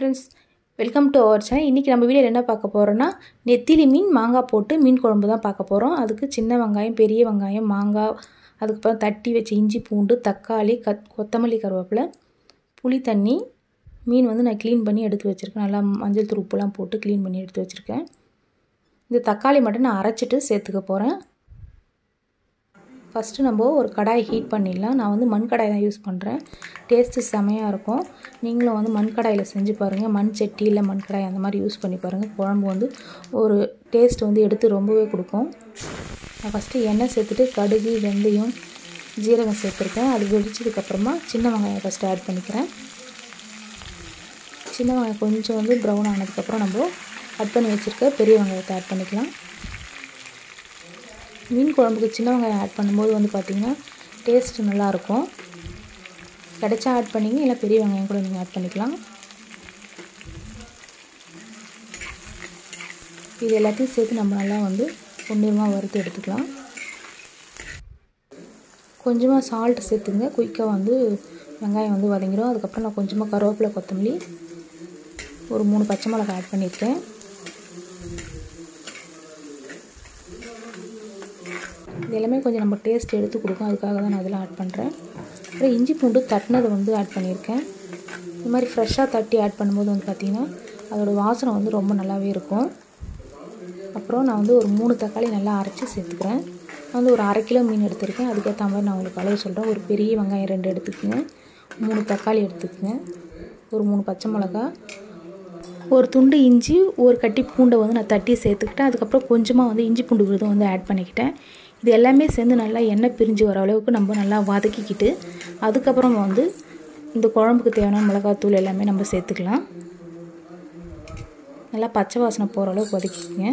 friends welcome to our channel இன்றைக்கி நம்ம வீடியோவில் என்ன பார்க்க போகிறோன்னா நெத்திலி மீன் மாங்காய் போட்டு மீன் குழம்பு தான் பார்க்க போகிறோம் அதுக்கு சின்ன வெங்காயம் பெரிய வெங்காயம் மாங்காய் அதுக்கப்புறம் தட்டி வச்ச இஞ்சி பூண்டு தக்காளி கத் கொத்தமல்லி கருவேப்பிலை புளி தண்ணி மீன் வந்து நான் க்ளீன் பண்ணி எடுத்து வச்சுருக்கேன் நல்லா மஞ்சள் தூள் உப்புலாம் போட்டு க்ளீன் பண்ணி எடுத்து வச்சுருக்கேன் இந்த தக்காளி மட்டும் நான் அரைச்சிட்டு சேர்த்துக்க போகிறேன் ஃபஸ்ட்டு நம்ம ஒரு கடாய் ஹீட் பண்ணிடலாம் நான் வந்து மண் கடாய் தான் யூஸ் பண்ணுறேன் டேஸ்ட்டு செமையாக இருக்கும் நீங்களும் வந்து மண் கடாயில் செஞ்சு பாருங்கள் மண் சட்டி இல்லை மண் கடாய் அந்த மாதிரி யூஸ் பண்ணி பாருங்கள் குழம்பு வந்து ஒரு டேஸ்ட் வந்து எடுத்து ரொம்பவே கொடுக்கும் நான் ஃபஸ்ட்டு எண்ணெய் சேர்த்துட்டு கடுகு வெந்தயம் ஜீரகம் சேர்த்துருக்கேன் அது வெடிச்சதுக்கப்புறமா சின்ன வெங்காயம் ஃபஸ்ட்டு ஆட் பண்ணிக்கிறேன் சின்ன வெங்காயம் கொஞ்சம் வந்து ப்ரௌன் ஆனதுக்கப்புறம் நம்ம கட் பண்ணி வச்சுருக்க பெரிய வெங்காயத்தை ஆட் பண்ணிக்கலாம் மீன் குழம்புக்கு சின்ன வெங்காயம் ஆட் பண்ணும்போது வந்து பார்த்திங்கன்னா டேஸ்ட் நல்லாயிருக்கும் கிடைச்சா ஆட் பண்ணிங்க இல்லை பெரிய வெங்காயம் கூட நீங்கள் ஆட் பண்ணிக்கலாம் இது எல்லாத்தையும் சேர்த்து நம்ம நல்லா வந்து பொன்னிறமாக வறுத்து எடுத்துக்கலாம் கொஞ்சமாக சால்ட் சேர்த்துங்க குயிக்காக வந்து வெங்காயம் வந்து வதங்கிடும் அதுக்கப்புறம் நான் கொஞ்சமாக கருவேப்பிலை கொத்தமல்லி ஒரு மூணு பச்சை மிளகாய் ஆட் பண்ணியிருக்கேன் இது எல்லாமே கொஞ்சம் நம்ம டேஸ்ட் எடுத்து கொடுக்கும் அதுக்காக தான் நான் இதெல்லாம் ஆட் பண்ணுறேன் அப்புறம் இஞ்சி பூண்டு தட்டினதை வந்து ஆட் பண்ணியிருக்கேன் இந்த மாதிரி ஃப்ரெஷ்ஷாக தட்டி ஆட் பண்ணும்போது வந்து பார்த்திங்கன்னா அதோடய வாசனை வந்து ரொம்ப நல்லாவே இருக்கும் அப்புறம் நான் வந்து ஒரு மூணு தக்காளி நல்லா அரைச்சி சேர்த்துக்கிறேன் நான் வந்து ஒரு அரை கிலோ மீன் எடுத்திருக்கேன் அதுக்கேற்ற மாதிரி நான் உங்களுக்கு அளவு சொல்கிறேன் ஒரு பெரிய வெங்காயம் ரெண்டு எடுத்துக்கோங்க மூணு தக்காளி எடுத்துக்கோங்க ஒரு மூணு பச்சை மிளகா ஒரு துண்டு இஞ்சி ஒரு கட்டி பூண்டை வந்து நான் தட்டி சேர்த்துக்கிட்டேன் அதுக்கப்புறம் கொஞ்சமாக வந்து இஞ்சி பூண்டு விருதும் வந்து ஆட் பண்ணிக்கிட்டேன் இது எல்லாமே சேர்ந்து நல்லா எண்ணெய் பிரிஞ்சு வர அளவுக்கு நம்ம நல்லா வதக்கிக்கிட்டு அதுக்கப்புறம் வந்து இந்த குழம்புக்கு தேவையான மிளகாத்தூள் எல்லாமே நம்ம சேர்த்துக்கலாம் நல்லா பச்சை வாசனை போகிற அளவுக்கு வதக்கிக்கோங்க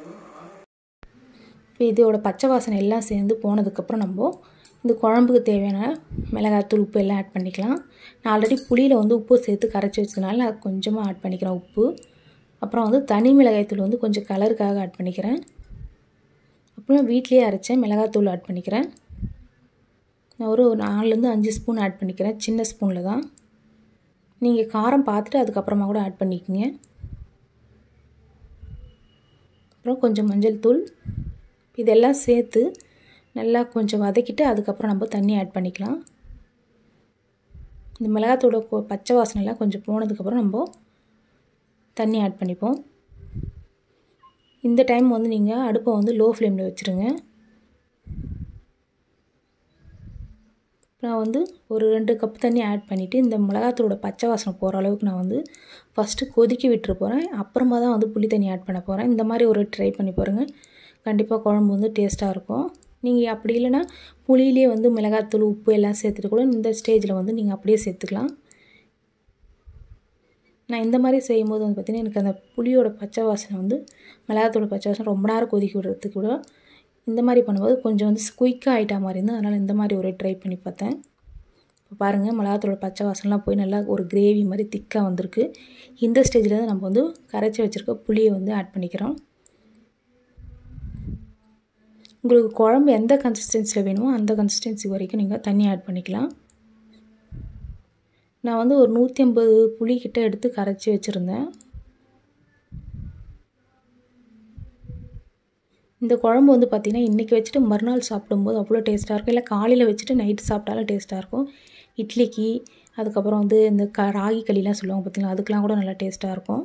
இப்போ இதோட பச்சை வாசனை எல்லாம் சேர்ந்து போனதுக்கப்புறம் நம்ம இந்த குழம்புக்கு தேவையான மிளகாத்தூள் உப்பு எல்லாம் ஆட் பண்ணிக்கலாம் நான் ஆல்ரெடி புளியில் வந்து உப்பு சேர்த்து கரைச்சி வச்சதுனால நான் கொஞ்சமாக ஆட் பண்ணிக்கிறேன் உப்பு அப்புறம் வந்து தனி மிளகாய்த்தூள் வந்து கொஞ்சம் கலருக்காக ஆட் பண்ணிக்கிறேன் அப்புறம் வீட்லேயே அரைச்சேன் மிளகாத்தூள் ஆட் பண்ணிக்கிறேன் நான் ஒரு நாலுலேருந்து அஞ்சு ஸ்பூன் ஆட் பண்ணிக்கிறேன் சின்ன ஸ்பூனில் தான் நீங்கள் காரம் பார்த்துட்டு அதுக்கப்புறமா கூட ஆட் பண்ணிக்கோங்க அப்புறம் கொஞ்சம் மஞ்சள் தூள் இதெல்லாம் சேர்த்து நல்லா கொஞ்சம் வதக்கிட்டு அதுக்கப்புறம் நம்ம தண்ணி ஆட் பண்ணிக்கலாம் இந்த மிளகாத்தூட பச்சை வாசனைலாம் கொஞ்சம் போனதுக்கப்புறம் நம்ம தண்ணி ஆட் பண்ணிப்போம் இந்த டைம் வந்து நீங்கள் அடுப்பை வந்து லோ ஃப்ளேமில் வச்சுருங்க நான் வந்து ஒரு ரெண்டு கப் தண்ணி ஆட் பண்ணிவிட்டு இந்த மிளகாத்தூளோட பச்சை வாசனை போகிற அளவுக்கு நான் வந்து ஃபஸ்ட்டு கொதிக்க விட்டுரு போகிறேன் அப்புறமா தான் வந்து புளி தண்ணி ஆட் பண்ண போகிறேன் இந்த மாதிரி ஒரு ட்ரை பண்ணி பாருங்கள் கண்டிப்பாக குழம்பு வந்து டேஸ்ட்டாக இருக்கும் நீங்கள் அப்படி இல்லைன்னா புளியிலே வந்து மிளகாத்தூள் உப்பு எல்லாம் சேர்த்துட்டு கூட இந்த ஸ்டேஜில் வந்து நீங்கள் அப்படியே சேர்த்துக்கலாம் நான் இந்த மாதிரி செய்யும்போது வந்து பார்த்திங்கன்னா எனக்கு அந்த புளியோட பச்சை வாசனை வந்து மிளகாத்தூள் பச்சை வாசனை ரொம்ப நேரம் கொதிக்க விடுறதுக்கு கூட இந்த மாதிரி பண்ணும்போது கொஞ்சம் வந்து குயிக்காக ஆகிட்டா மாதிரி இருந்து அதனால் இந்த மாதிரி ஒரு ட்ரை பண்ணி பார்த்தேன் இப்போ பாருங்கள் மிளகாத்தூளோட பச்சை வாசனைலாம் போய் நல்லா ஒரு கிரேவி மாதிரி திக்காக வந்திருக்கு இந்த ஸ்டேஜில் தான் நம்ம வந்து கரைச்சி வச்சுருக்க புளியை வந்து ஆட் பண்ணிக்கிறோம் உங்களுக்கு குழம்பு எந்த கன்சிஸ்டன்சியில் வேணுமோ அந்த கன்சிஸ்டன்சி வரைக்கும் நீங்கள் தண்ணி ஆட் பண்ணிக்கலாம் நான் வந்து ஒரு நூற்றி ஐம்பது புளி கிட்ட எடுத்து கரைச்சி வச்சுருந்தேன் இந்த குழம்பு வந்து பார்த்திங்கன்னா இன்றைக்கி வச்சுட்டு மறுநாள் சாப்பிடும்போது அவ்வளோ டேஸ்ட்டாக இருக்கும் இல்லை காலையில் வச்சுட்டு நைட்டு சாப்பிட்டாலும் டேஸ்ட்டாக இருக்கும் இட்லிக்கு அதுக்கப்புறம் வந்து இந்த க ராகி களிலாம் சொல்லுவாங்க பார்த்திங்களா அதுக்கெலாம் கூட நல்லா டேஸ்ட்டாக இருக்கும்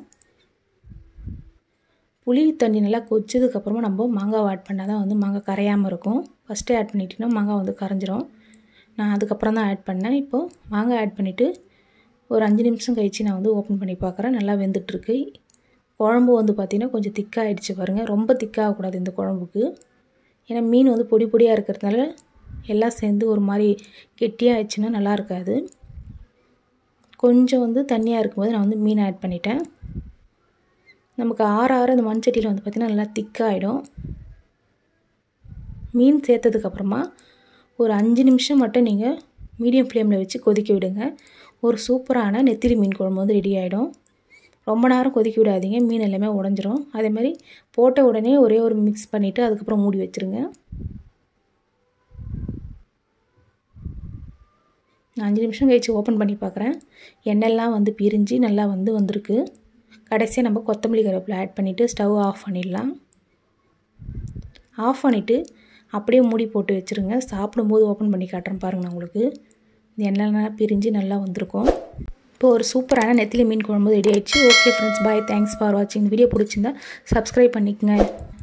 புளி தண்ணி நல்லா கொச்சதுக்கப்புறமா நம்ம மாங்காய் ஆட் பண்ணால் தான் வந்து மாங்காய் கரையாமல் இருக்கும் ஃபஸ்ட்டே ஆட் பண்ணிட்டிங்கன்னா மாங்காய் வந்து கரைஞ்சிரும் நான் அதுக்கப்புறம் தான் ஆட் பண்ணேன் இப்போது மாங்காய் ஆட் பண்ணிவிட்டு ஒரு அஞ்சு நிமிஷம் கழித்து நான் வந்து ஓப்பன் பண்ணி பார்க்குறேன் நல்லா வெந்துட்டுருக்கு குழம்பு வந்து பார்த்திங்கன்னா கொஞ்சம் திக்காகிடுச்சு பாருங்கள் ரொம்ப திக்காகக்கூடாது இந்த குழம்புக்கு ஏன்னா மீன் வந்து பொடி பொடியாக இருக்கிறதுனால எல்லாம் சேர்ந்து ஒரு மாதிரி கெட்டியாக ஆயிடுச்சுன்னா நல்லா இருக்காது கொஞ்சம் வந்து தண்ணியாக இருக்கும்போது நான் வந்து மீன் ஆட் பண்ணிட்டேன் நமக்கு ஆற ஆற இந்த மண் சட்டியில் வந்து பார்த்திங்கன்னா நல்லா திக்காகிடும் மீன் சேர்த்ததுக்கப்புறமா ஒரு அஞ்சு நிமிஷம் மட்டும் நீங்கள் மீடியம் ஃப்ளேமில் வச்சு கொதிக்க விடுங்க ஒரு சூப்பரான நெத்திலி மீன் குழம்பு வந்து ரெடி ஆகிடும் ரொம்ப நேரம் கொதிக்க விடாதீங்க மீன் எல்லாமே உடஞ்சிரும் அதேமாதிரி போட்ட உடனே ஒரே ஒரு மிக்ஸ் பண்ணிவிட்டு அதுக்கப்புறம் மூடி வச்சுருங்க நான் அஞ்சு நிமிஷம் கழித்து ஓப்பன் பண்ணி பார்க்குறேன் எண்ணெய்லாம் வந்து பிரிஞ்சு நல்லா வந்து வந்திருக்கு கடைசியாக நம்ம கொத்தமல்லி கருவேப்பிலை ஆட் பண்ணிவிட்டு ஸ்டவ் ஆஃப் பண்ணிடலாம் ஆஃப் பண்ணிவிட்டு அப்படியே மூடி போட்டு வச்சுருங்க சாப்பிடும்போது ஓப்பன் பண்ணி காட்டுறேன் பாருங்கள் நான் உங்களுக்கு இந்த எண்ணெய்லாம் பிரிஞ்சு நல்லா வந்திருக்கும் இப்போ ஒரு சூப்பரான நெத்திலி மீன் குழம்பு ரெடி ஆயிடுச்சு okay friends bye thanks for வாட்சிங் இந்த வீடியோ பிடிச்சிருந்தா சப்ஸ்கிரைப் பண்ணிக்கங்க